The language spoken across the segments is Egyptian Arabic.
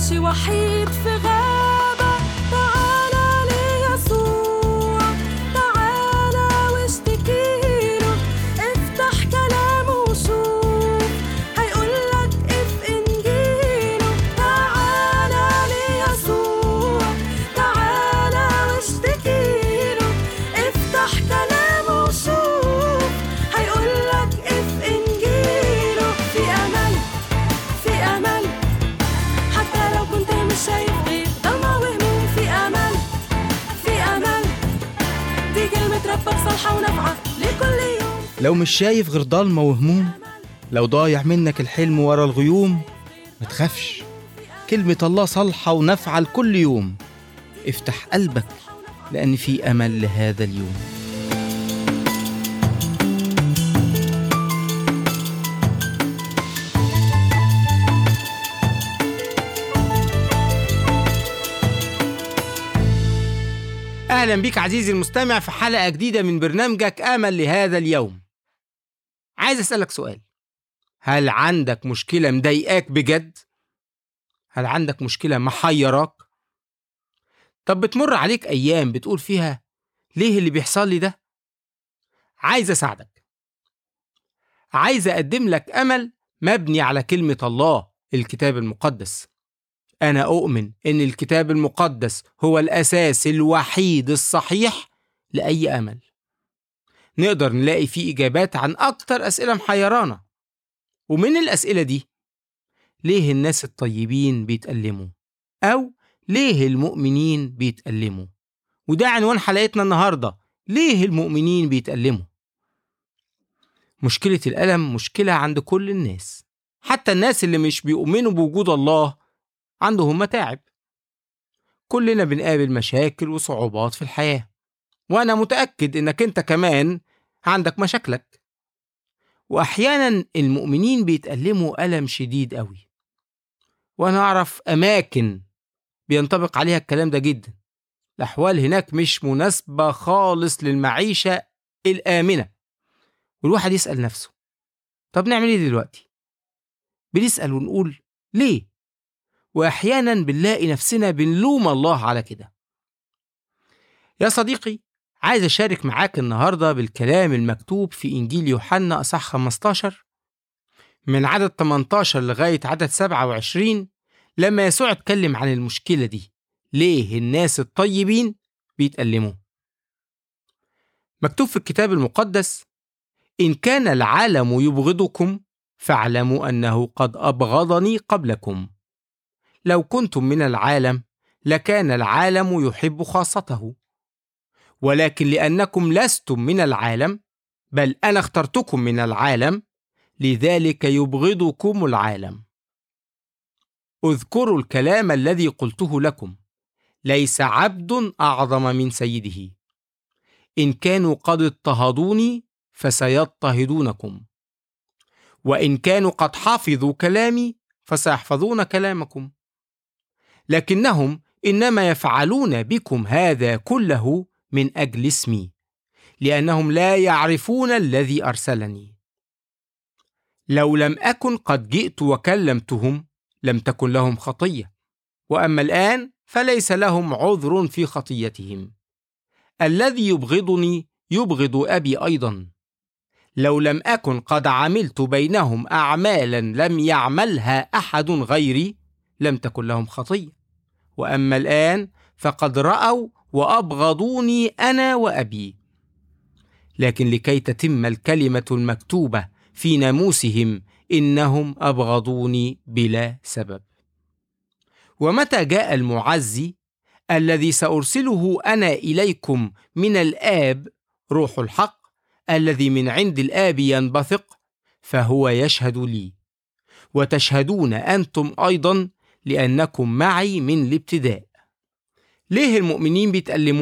ماشي وحيد في غابة تعالى ليسوع تعالى واشتكيله افتح كلامه وشوف هيقولك اف انجيله تعالى ليسوع تعالى واشتكيله افتح كلامه وشوف هيقولك اف انجيله في امل في امل حتى لو كنت مش شايف غير ضلمة وهموم في امل في امل دي كلمة ربك صالحة ونافعة لكل يوم لو مش شايف غير ضلمة وهموم لو ضايع منك الحلم ورا الغيوم ما تخافش كلمة الله صالحة ونافعة لكل يوم افتح قلبك لأن في أمل لهذا اليوم أهلا بيك عزيزي المستمع في حلقة جديدة من برنامجك أمل لهذا اليوم عايز أسألك سؤال هل عندك مشكلة مضايقاك بجد؟ هل عندك مشكلة محيراك؟ طب بتمر عليك أيام بتقول فيها ليه اللي بيحصل لي ده؟ عايز أساعدك عايز أقدم لك أمل مبني على كلمة الله الكتاب المقدس أنا أؤمن إن الكتاب المقدس هو الأساس الوحيد الصحيح لأي أمل نقدر نلاقي فيه إجابات عن أكتر أسئلة محيرانا ومن الأسئلة دي ليه الناس الطيبين بيتألموا؟ أو ليه المؤمنين بيتألموا؟ وده عنوان حلقتنا النهاردة ليه المؤمنين بيتألموا؟ مشكلة الألم مشكلة عند كل الناس حتى الناس اللي مش بيؤمنوا بوجود الله عندهم متاعب كلنا بنقابل مشاكل وصعوبات في الحياة وأنا متأكد إنك أنت كمان عندك مشاكلك وأحيانا المؤمنين بيتألموا ألم شديد أوي وأنا أعرف أماكن بينطبق عليها الكلام ده جدا الأحوال هناك مش مناسبة خالص للمعيشة الآمنة والواحد يسأل نفسه طب نعمل إيه دلوقتي؟ بنسأل ونقول ليه؟ واحيانا بنلاقي نفسنا بنلوم الله على كده يا صديقي عايز اشارك معاك النهارده بالكلام المكتوب في انجيل يوحنا اصح 15 من عدد 18 لغايه عدد 27 لما يسوع اتكلم عن المشكله دي ليه الناس الطيبين بيتألموا مكتوب في الكتاب المقدس إن كان العالم يبغضكم فاعلموا أنه قد أبغضني قبلكم لو كنتم من العالم لكان العالم يحب خاصته ولكن لانكم لستم من العالم بل انا اخترتكم من العالم لذلك يبغضكم العالم اذكروا الكلام الذي قلته لكم ليس عبد اعظم من سيده ان كانوا قد اضطهدوني فسيضطهدونكم وان كانوا قد حفظوا كلامي فسيحفظون كلامكم لكنهم انما يفعلون بكم هذا كله من اجل اسمي لانهم لا يعرفون الذي ارسلني لو لم اكن قد جئت وكلمتهم لم تكن لهم خطيه واما الان فليس لهم عذر في خطيتهم الذي يبغضني يبغض ابي ايضا لو لم اكن قد عملت بينهم اعمالا لم يعملها احد غيري لم تكن لهم خطيه واما الان فقد راوا وابغضوني انا وابي لكن لكي تتم الكلمه المكتوبه في ناموسهم انهم ابغضوني بلا سبب ومتى جاء المعزي الذي سارسله انا اليكم من الاب روح الحق الذي من عند الاب ينبثق فهو يشهد لي وتشهدون انتم ايضا لانكم معي من الابتداء ليه المؤمنين بيتألموا؟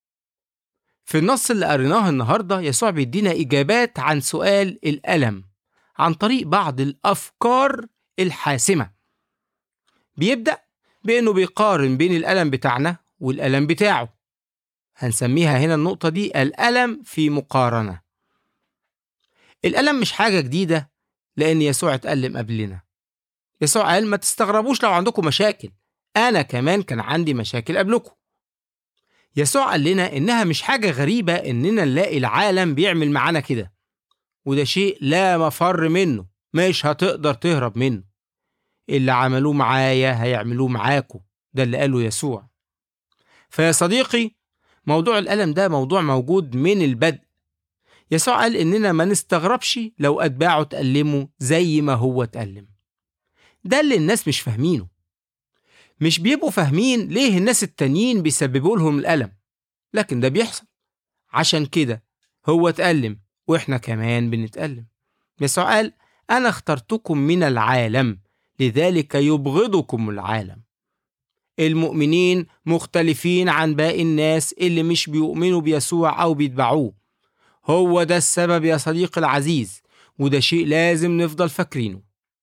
في النص اللي قريناه النهارده يسوع بيدينا إجابات عن سؤال الألم عن طريق بعض الأفكار الحاسمة. بيبدأ بإنه بيقارن بين الألم بتاعنا والألم بتاعه. هنسميها هنا النقطة دي الألم في مقارنة. الألم مش حاجة جديدة لأن يسوع اتألم قبلنا. يسوع قال ما تستغربوش لو عندكم مشاكل أنا كمان كان عندي مشاكل قبلكم يسوع قال لنا إنها مش حاجة غريبة إننا نلاقي العالم بيعمل معانا كده وده شيء لا مفر منه مش هتقدر تهرب منه اللي عملوه معايا هيعملوه معاكم ده اللي قاله يسوع فيا صديقي موضوع الألم ده موضوع موجود من البدء يسوع قال إننا ما نستغربش لو أتباعه تألموا زي ما هو تألم ده اللي الناس مش فاهمينه مش بيبقوا فاهمين ليه الناس التانيين بيسببوا لهم الألم لكن ده بيحصل عشان كده هو تألم وإحنا كمان بنتألم يسوع قال أنا اخترتكم من العالم لذلك يبغضكم العالم المؤمنين مختلفين عن باقي الناس اللي مش بيؤمنوا بيسوع أو بيتبعوه هو ده السبب يا صديقي العزيز وده شيء لازم نفضل فاكرينه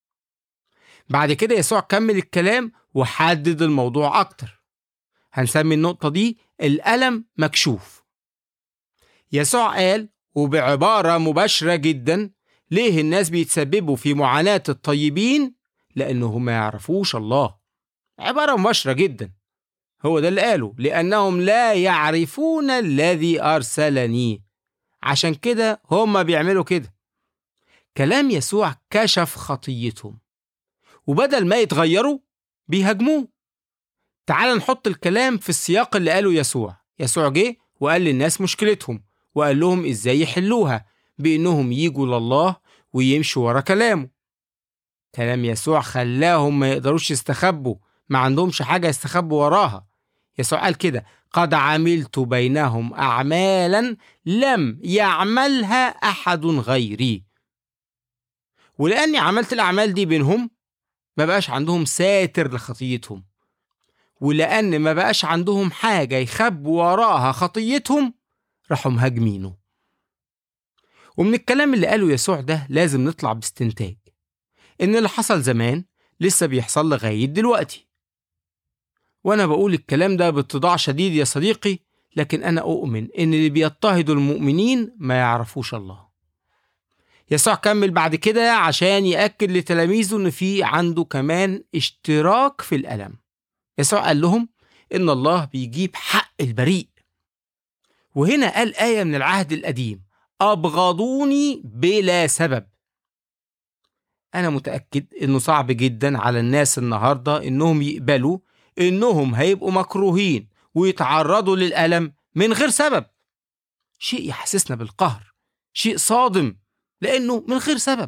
بعد كده يسوع كمل الكلام وحدد الموضوع أكتر هنسمي النقطة دي الألم مكشوف يسوع قال وبعبارة مباشرة جدا ليه الناس بيتسببوا في معاناة الطيبين لأنهم ما يعرفوش الله عبارة مباشرة جدا هو ده اللي قاله لأنهم لا يعرفون الذي أرسلني عشان كده هم بيعملوا كده كلام يسوع كشف خطيتهم وبدل ما يتغيروا بيهاجموه تعال نحط الكلام في السياق اللي قاله يسوع يسوع جه وقال للناس مشكلتهم وقال لهم ازاي يحلوها بانهم يجوا لله ويمشوا ورا كلامه كلام يسوع خلاهم ما يقدروش يستخبوا ما عندهمش حاجة يستخبوا وراها يسوع قال كده قد عملت بينهم أعمالا لم يعملها أحد غيري ولأني عملت الأعمال دي بينهم ما بقاش عندهم ساتر لخطيتهم ولأن ما بقاش عندهم حاجة يخبوا وراها خطيتهم راحوا مهاجمينه ومن الكلام اللي قاله يسوع ده لازم نطلع باستنتاج إن اللي حصل زمان لسه بيحصل لغاية دلوقتي وأنا بقول الكلام ده باتضاع شديد يا صديقي لكن أنا أؤمن إن اللي بيضطهدوا المؤمنين ما يعرفوش الله يسوع كمل بعد كده عشان يأكد لتلاميذه إن في عنده كمان اشتراك في الألم يسوع قال لهم إن الله بيجيب حق البريء وهنا قال آية من العهد القديم أبغضوني بلا سبب أنا متأكد إنه صعب جدا على الناس النهاردة إنهم يقبلوا إنهم هيبقوا مكروهين ويتعرضوا للألم من غير سبب شيء يحسسنا بالقهر شيء صادم لأنه من غير سبب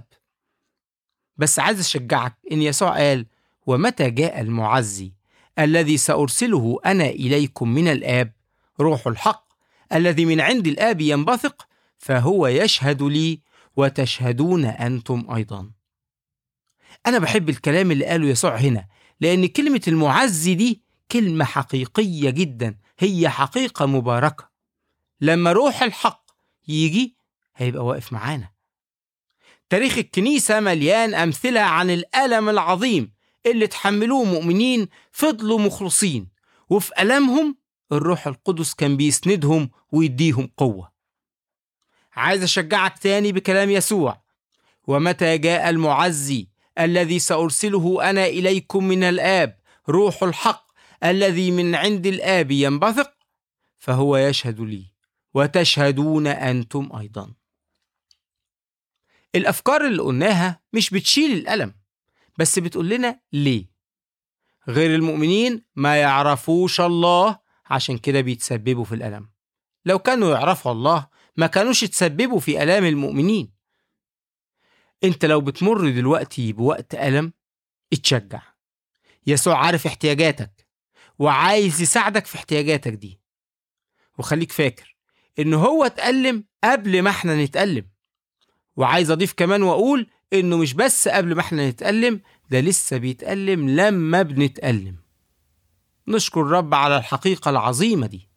بس عايز أشجعك إن يسوع قال ومتى جاء المعزي الذي سأرسله أنا إليكم من الآب روح الحق الذي من عند الآب ينبثق فهو يشهد لي وتشهدون أنتم أيضا أنا بحب الكلام اللي قاله يسوع هنا لأن كلمة المعزي دي كلمة حقيقية جدا هي حقيقة مباركة لما روح الحق يجي هيبقى واقف معانا تاريخ الكنيسة مليان أمثلة عن الألم العظيم اللي تحملوه مؤمنين فضلوا مخلصين وفي ألمهم الروح القدس كان بيسندهم ويديهم قوة عايز أشجعك تاني بكلام يسوع ومتى جاء المعزي الذي سأرسله أنا إليكم من الآب روح الحق الذي من عند الآب ينبثق فهو يشهد لي وتشهدون أنتم أيضا الأفكار اللي قلناها مش بتشيل الألم بس بتقول لنا ليه غير المؤمنين ما يعرفوش الله عشان كده بيتسببوا في الألم لو كانوا يعرفوا الله ما كانوش يتسببوا في ألام المؤمنين انت لو بتمر دلوقتي بوقت ألم اتشجع يسوع عارف احتياجاتك وعايز يساعدك في احتياجاتك دي وخليك فاكر ان هو اتألم قبل ما احنا نتألم وعايز اضيف كمان واقول انه مش بس قبل ما احنا نتألم ده لسه بيتألم لما بنتألم نشكر الرب على الحقيقة العظيمة دي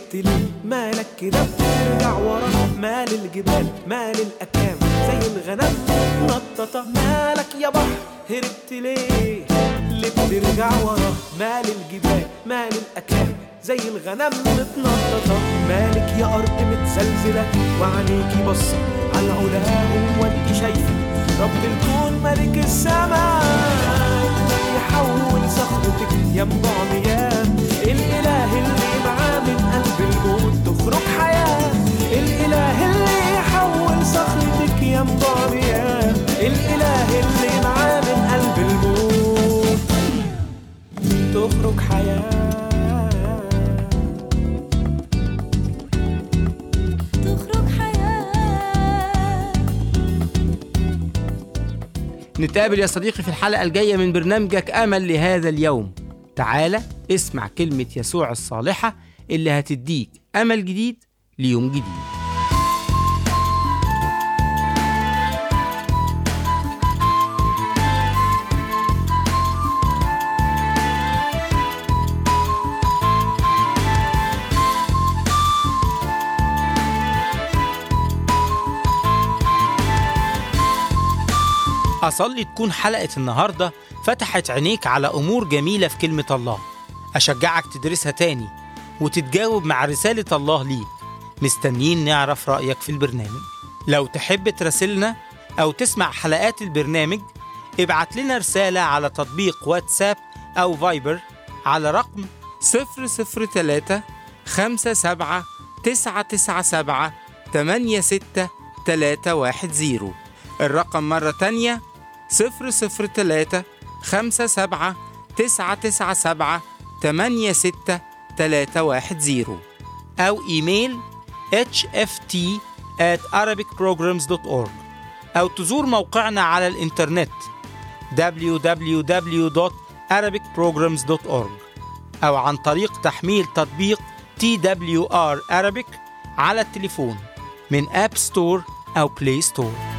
هربت ليه مالك كده بترجع ورا مال الجبال مال الأكام زي الغنم نططة مالك يا بحر هربت ليه اللي بترجع ورا مال الجبال مال الأكام زي الغنم متنططة مالك يا أرض متزلزلة وعينيكي بصة على العلا هو انت شايفة رب الكون ملك السماء يحول صخرتك ينبع مياه الإله اللي معاه من قلب الموت تخرج حياة الإله اللي يحول صخرتك ينبع مياه الإله اللي معاه من قلب الموت تخرج حياة تخرج حياة نتقابل يا صديقي في الحلقة الجاية من برنامجك أمل لهذا اليوم تعالى اسمع كلمة يسوع الصالحة اللي هتديك أمل جديد ليوم جديد أصلي تكون حلقة النهاردة فتحت عينيك على أمور جميلة في كلمة الله أشجعك تدرسها تاني وتتجاوب مع رسالة الله ليك مستنيين نعرف رأيك في البرنامج لو تحب تراسلنا أو تسمع حلقات البرنامج ابعت لنا رسالة على تطبيق واتساب أو فايبر على رقم 003 57 997 86310 الرقم مرة تانية 003 57 997 86310 أو إيميل hft at arabicprograms.org أو تزور موقعنا على الإنترنت www.arabicprograms.org أو عن طريق تحميل تطبيق TWR Arabic على التليفون من أب ستور أو بلاي ستور